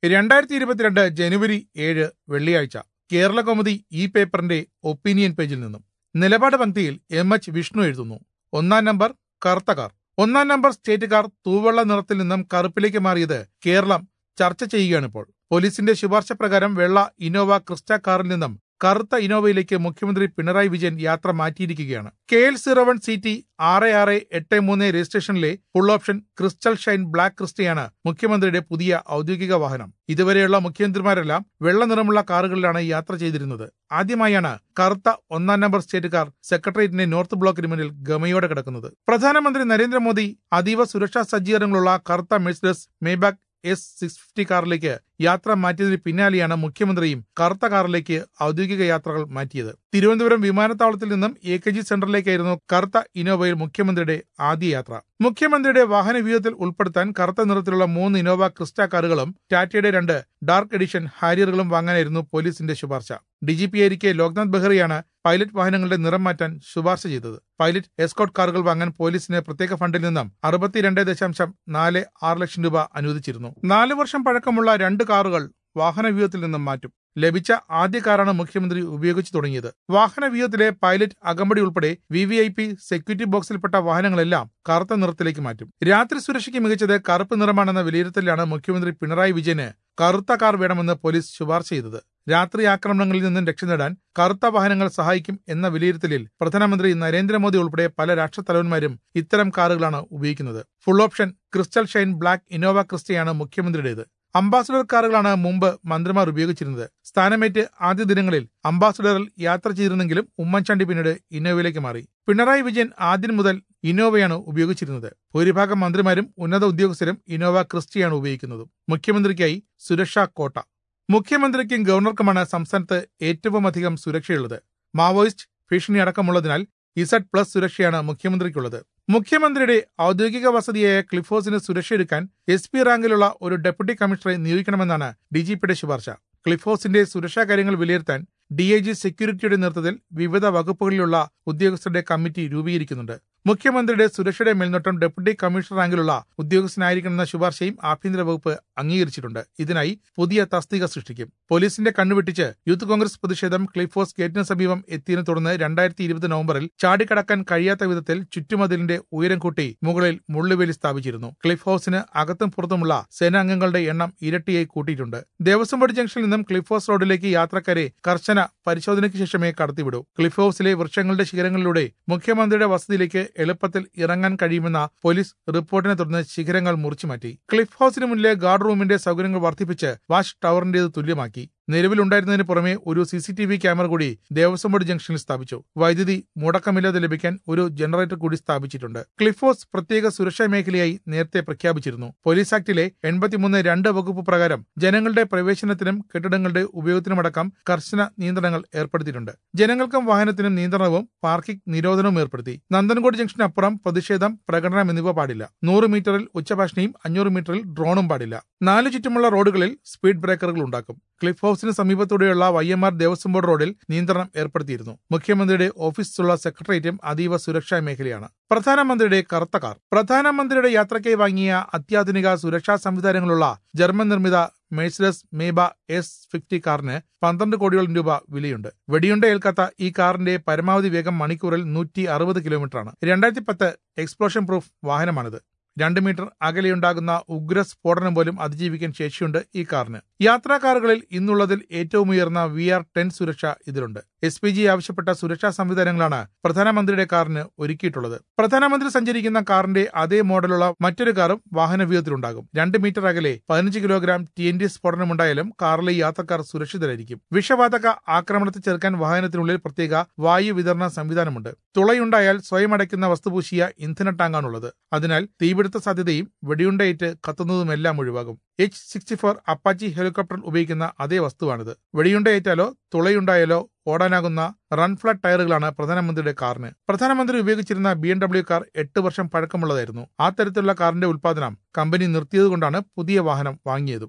രണ്ടായിരത്തി ഇരുപത്തിരണ്ട് ജനുവരി ഏഴ് വെള്ളിയാഴ്ച കേരള കൗമുദി ഈ പേപ്പറിന്റെ ഒപ്പീനിയൻ പേജിൽ നിന്നും നിലപാട് പങ്ക്തിയിൽ എം എച്ച് വിഷ്ണു എഴുതുന്നു ഒന്നാം നമ്പർ കറുത്ത കാർ ഒന്നാം നമ്പർ സ്റ്റേറ്റ് കാർ തൂവെള്ള നിറത്തിൽ നിന്നും കറുപ്പിലേക്ക് മാറിയത് കേരളം ചർച്ച ചെയ്യുകയാണിപ്പോൾ പോലീസിന്റെ ശുപാർശ പ്രകാരം വെള്ള ഇന്നോവ ക്രിസ്റ്റ കാറിൽ നിന്നും കറുത്ത ഇന്നോവയിലേക്ക് മുഖ്യമന്ത്രി പിണറായി വിജയൻ യാത്ര മാറ്റിയിരിക്കുകയാണ് K L zero one C T ആറ് ആറ് എട്ട് മൂന്ന് രജിസ്ട്രേഷനിലെ full option crystal shine black ക്രിസ്റ്റയാണ് മുഖ്യമന്ത്രിയുടെ പുതിയ ഔദ്യോഗിക വാഹനം ഇതുവരെയുള്ള മുഖ്യമന്ത്രിമാരെല്ലാം വെള്ള നിറമുള്ള കാറുകളിലാണ് യാത്ര ചെയ്തിരുന്നത് ആദ്യമായാണ് കറുത്ത ഒന്നാം നമ്പർ സ്റ്റേറ്റ് കാർ സെക്രട്ടേറിയറ്റിന്റെ നോർത്ത് ബ്ലോക്കിന് മുന്നിൽ ഗമയോടെ കിടക്കുന്നത് പ്രധാനമന്ത്രി നരേന്ദ്രമോദി അതീവ സുരക്ഷാ സജ്ജീകരണങ്ങളുള്ള കറുത്ത Mercedes Maybach S six fifty കാറിലേക്ക് യാത്ര മാറ്റിയതിന് പിന്നാലെയാണ് മുഖ്യമന്ത്രിയും കറുത്ത കാറിലേക്ക് ഔദ്യോഗിക യാത്രകൾ മാറ്റിയത് തിരുവനന്തപുരം വിമാനത്താവളത്തിൽ നിന്നും എ കെ ജി സെന്ററിലേക്കായിരുന്നു കറുത്ത ഇനോവയിൽ മുഖ്യമന്ത്രിയുടെ ആദ്യ യാത്ര മുഖ്യമന്ത്രിയുടെ വാഹന വ്യൂഹത്തിൽ ഉൾപ്പെടുത്താൻ കറുത്ത നിറത്തിലുള്ള മൂന്ന് ഇനോവ ക്രിസ്റ്റ കാറുകളും ടാറ്റയുടെ രണ്ട് ഡാർക്ക് എഡിഷൻ ഹാരിയറുകളും വാങ്ങാനായിരുന്നു പോലീസിന്റെ ശുപാർശ ഡി ജി പി ആയിരിക്കെ ലോക്നാഥ് ബെഹ്റയാണ് പൈലറ്റ് വാഹനങ്ങളുടെ നിറം മാറ്റാൻ ശുപാർശ ചെയ്തത് പൈലറ്റ് എസ്കോട്ട് കാറുകൾ വാങ്ങാൻ പോലീസിന് പ്രത്യേക ഫണ്ടിൽ നിന്നും അറുപത്തിരണ്ട് ദശാംശം നാല് ആറ് ലക്ഷം രൂപ അനുവദിച്ചിരുന്നു നാല് വർഷം പഴക്കമുള്ള രണ്ട് കാറുകൾ വാഹന വ്യൂഹത്തിൽ നിന്നും മാറ്റും ലഭിച്ച ആദ്യ കാറാണ് മുഖ്യമന്ത്രി ഉപയോഗിച്ചു തുടങ്ങിയത് വാഹന വ്യൂഹത്തിലെ പൈലറ്റ് അകമ്പടി ഉൾപ്പെടെ V V I P security ബോക്സിൽപ്പെട്ട വാഹനങ്ങളെല്ലാം കറുത്ത നിറത്തിലേക്ക് മാറ്റും രാത്രി സുരക്ഷയ്ക്ക് മികച്ചത് കറുപ്പ് നിറമാണെന്ന വിലയിരുത്തലിലാണ് മുഖ്യമന്ത്രി പിണറായി വിജയന് കറുത്ത കാർ വേണമെന്ന് പോലീസ് ശുപാർശ ചെയ്തത് രാത്രി ആക്രമണങ്ങളിൽ നിന്നും രക്ഷ നേടാൻ കറുത്ത വാഹനങ്ങൾ സഹായിക്കും എന്ന വിലയിരുത്തലിൽ പ്രധാനമന്ത്രി നരേന്ദ്രമോദി ഉൾപ്പെടെ പല രാഷ്ട്രത്തലവന്മാരും ഇത്തരം കാറുകളാണ് ഉപയോഗിക്കുന്നത് full option crystal shine black Innova ക്രിസ്റ്റയാണ് മുഖ്യമന്ത്രിയുടേത് അംബാസഡർ കാറുകളാണ് മുമ്പ് മന്ത്രിമാർ ഉപയോഗിച്ചിരുന്നത് സ്ഥാനമേറ്റ് ആദ്യ ദിനങ്ങളിൽ അംബാസഡറിൽ യാത്ര ചെയ്തിരുന്നെങ്കിലും ഉമ്മൻചാണ്ടി പിന്നീട് ഇന്നോവയിലേക്ക് മാറി പിണറായി വിജയൻ ആദ്യം മുതൽ ഇന്നോവയാണ് ഉപയോഗിച്ചിരുന്നത് ഭൂരിഭാഗം മന്ത്രിമാരും ഉന്നത ഉദ്യോഗസ്ഥരും ഇന്നോവ ക്രിസ്റ്റിയാണ് ഉപയോഗിക്കുന്നത് മുഖ്യമന്ത്രിക്കായി സുരക്ഷാ കോട്ട മുഖ്യമന്ത്രിക്കും ഗവർണർക്കുമാണ് സംസ്ഥാനത്ത് ഏറ്റവും അധികം സുരക്ഷയുള്ളത് മാവോയിസ്റ്റ് ഭീഷണി അടക്കമുള്ളതിനാൽ ഇസഡ് പ്ലസ് സുരക്ഷയാണ് മുഖ്യമന്ത്രിക്കുള്ളത് മുഖ്യമന്ത്രിയുടെ ഔദ്യോഗിക വസതിയായ ക്ലിഫ് ഹൗസിന് സുരക്ഷയൊരുക്കാൻ എസ് പി റാങ്കിലുള്ള ഒരു ഡെപ്യൂട്ടി കമ്മീഷണറെ നിയോഗിക്കണമെന്നാണ് ഡി ജി പിയുടെ ശുപാർശ ക്ലിഫ് ഹൗസിന്റെ സുരക്ഷാ കാര്യങ്ങൾ വിലയിരുത്താൻ ഡി ഐ ജി സെക്യൂരിറ്റിയുടെ നേതൃത്വത്തിൽ വിവിധ വകുപ്പുകളിലുള്ള ഉദ്യോഗസ്ഥരുടെ കമ്മിറ്റി രൂപീകരിക്കുന്നുണ്ട് മുഖ്യമന്ത്രിയുടെ സുരക്ഷയുടെ മേൽനോട്ടം ഡെപ്യൂട്ടി കമ്മീഷണർ റാങ്കിലുള്ള ഉദ്യോഗസ്ഥനായിരിക്കണമെന്ന ശുപാർശയും ആഭ്യന്തര വകുപ്പ് അംഗീകരിച്ചിട്ടുണ്ട് ഇതിനായി പുതിയ തസ്തിക സൃഷ്ടിക്കും പോലീസിന്റെ കണ്ണുവെട്ടിച്ച് യൂത്ത് കോൺഗ്രസ് പ്രതിഷേധം ക്ലിഫ് ഹൗസ് ഗേറ്റിന് സമീപം എത്തിയതിനെ തുടർന്ന് രണ്ടായിരത്തി ഇരുപത് നവംബറിൽ ചാടിക്കടക്കാൻ കഴിയാത്ത വിധത്തിൽ ചുറ്റുമതിലിന്റെ ഉയരം കൂട്ടി മുകളിൽ മുള്ളുവേലി സ്ഥാപിച്ചിരുന്നു ക്ലിഫ് ഹൗസിന് അകത്തും പുറത്തുമുള്ള സേനാംഗങ്ങളുടെ എണ്ണം ഇരട്ടിയായി കൂട്ടിയിട്ടുണ്ട് ദേവസ്വം ബോർഡ് ജംഗ്ഷനിൽ നിന്നും ക്ലിഫ് ഹൗസ് റോഡിലേക്ക് യാത്രക്കാരെ കർശന പരിശോധനയ്ക്ക് ശേഷമേ കടത്തിവിടൂ ക്ലിഫ് ഹൗസിലെ വൃക്ഷങ്ങളുടെ ശിഖരങ്ങളിലൂടെ മുഖ്യമന്ത്രിയുടെ വസതിയിലേക്ക് എളുപ്പത്തിൽ ഇറങ്ങാൻ കഴിയുമെന്ന പോലീസ് റിപ്പോർട്ടിനെ തുടർന്ന് ശിഖരങ്ങൾ മുറിച്ചുമാറ്റി ക്ലിഫ് ഹൗസിന് മുന്നിലെ ഗാർഡ് റൂമിന്റെ സൗകര്യങ്ങൾ വർദ്ധിപ്പിച്ച് വാച്ച് ടവറിന്റേത് തുല്യമാക്കി നിലവിലുണ്ടായിരുന്നതിന് പുറമെ ഒരു C C T V camera കൂടി ദേവസ്വം ബോർഡ് ജംഗ്ഷനിൽ സ്ഥാപിച്ചു വൈദ്യുതി മുടക്കമില്ലാതെ ലഭിക്കാൻ ഒരു ജനറേറ്റർ കൂടി സ്ഥാപിച്ചിട്ടുണ്ട് ക്ലിഫ് ഹൗസ് പ്രത്യേക സുരക്ഷാ മേഖലയായി നേരത്തെ പ്രഖ്യാപിച്ചിരുന്നു പോലീസ് ആക്ടിലെ എൺപത്തിമൂന്ന് രണ്ട് വകുപ്പ് പ്രകാരം ജനങ്ങളുടെ പ്രവേശനത്തിനും കെട്ടിടങ്ങളുടെ ഉപയോഗത്തിനുമടക്കം കർശന നിയന്ത്രണങ്ങൾ ഏർപ്പെടുത്തിയിട്ടുണ്ട് ജനങ്ങൾക്കും വാഹനത്തിനും നിയന്ത്രണവും പാർക്കിംഗ് നിരോധനവും ഏർപ്പെടുത്തി നന്ദൻകോട് ജംഗ്ഷനപ്പുറം പ്രതിഷേധം പ്രകടനം എന്നിവ പാടില്ല നൂറ് മീറ്ററിൽ ഉച്ചഭാഷണിയും അഞ്ഞൂറ് മീറ്ററിൽ ഡ്രോണും പാടില്ല നാല് ചുറ്റുമുള്ള റോഡുകളിൽ സ്പീഡ് ബ്രേക്കറുകൾ ഉണ്ടാക്കും ക്ലിഫ് ഹൗസിന് സമീപത്തൂടെയുള്ള Y M R Devaswom board റോഡിൽ നിയന്ത്രണം ഏർപ്പെടുത്തിയിരുന്നു മുഖ്യമന്ത്രിയുടെ ഓഫീസുള്ള സെക്രട്ടേറിയറ്റും അതീവ സുരക്ഷാ മേഖലയാണ് പ്രധാനമന്ത്രിയുടെ കറുത്ത കാർ പ്രധാനമന്ത്രിയുടെ യാത്രയ്ക്കായി വാങ്ങിയ അത്യാധുനിക സുരക്ഷാ സംവിധാനങ്ങളുള്ള ജർമ്മൻ നിർമ്മിത മെഴ്സിഡസ് മേബ എസ് ഫിഫ്റ്റി കാറിന് പന്ത്രണ്ട് കോടിയോളം രൂപ വിലയുണ്ട് വെടിയുണ്ട ഏൽക്കാത്ത ഈ കാറിന്റെ പരമാവധി വേഗം മണിക്കൂറിൽ നൂറ്റി അറുപത് കിലോമീറ്ററാണ് രണ്ടായിരത്തി പത്ത് എക്സ്പ്ലോഷൻ പ്രൂഫ് വാഹനമാണിത് രണ്ട് മീറ്റർ അകലെയുണ്ടാകുന്ന ഉഗ്ര സ്ഫോടനം പോലും അതിജീവിക്കാൻ ശേഷിയുണ്ട് ഈ കാറിന് യാത്രാ കാറുകളിൽ ഇന്നുള്ളതിൽ ഏറ്റവും ഉയർന്ന വി ആർ ടെൻ സുരക്ഷ ഇതിലുണ്ട് എസ് പി ജി ആവശ്യപ്പെട്ട സുരക്ഷാ സംവിധാനങ്ങളാണ് പ്രധാനമന്ത്രിയുടെ കാറിന് ഒരുക്കിയിട്ടുള്ളത് പ്രധാനമന്ത്രി സഞ്ചരിക്കുന്ന കാറിന്റെ അതേ മോഡലുള്ള മറ്റൊരു കാറും വാഹന വ്യൂഹത്തിലുണ്ടാകും രണ്ട് മീറ്റർ അകലെ പതിനഞ്ച് കിലോഗ്രാം ടി എൻ ഡി സ്ഫോടനമുണ്ടായാലും കാറിലെ യാത്രക്കാർ സുരക്ഷിതരായിരിക്കും വിഷവാതക ആക്രമണത്തെ ചെറുക്കാൻ വാഹനത്തിനുള്ളിൽ പ്രത്യേക വായു വിതരണ സംവിധാനമുണ്ട് തുളയുണ്ടായാൽ സ്വയം അടയ്ക്കുന്ന വസ്തുപൂശിയ ഇന്ധന ടാങ്കാണുള്ളത് അതിനാൽ തീപിടുത്ത സാധ്യതയും വെടിയുണ്ടയേറ്റ് കത്തുന്നതുമെല്ലാം ഒഴിവാകും H sixty four Apache helicopter ഉപയോഗിക്കുന്ന അതേ വസ്തുവാണിത് വെടിയുണ്ടയേറ്റാലോ തുളയുണ്ടായാലോ ഓടാനാകുന്ന റൺ ഫ്ലാറ്റ് ടയറുകളാണ് പ്രധാനമന്ത്രിയുടെ കാറിന് പ്രധാനമന്ത്രി ഉപയോഗിച്ചിരുന്ന ബി എം ഡബ്ല്യു കാർ എട്ട് വർഷം പഴക്കമുള്ളതായിരുന്നു ആ തരത്തിലുള്ള കാറിന്റെ ഉൽപാദനം കമ്പനി നിർത്തിയതുകൊണ്ടാണ് പുതിയ വാഹനം വാങ്ങിയതും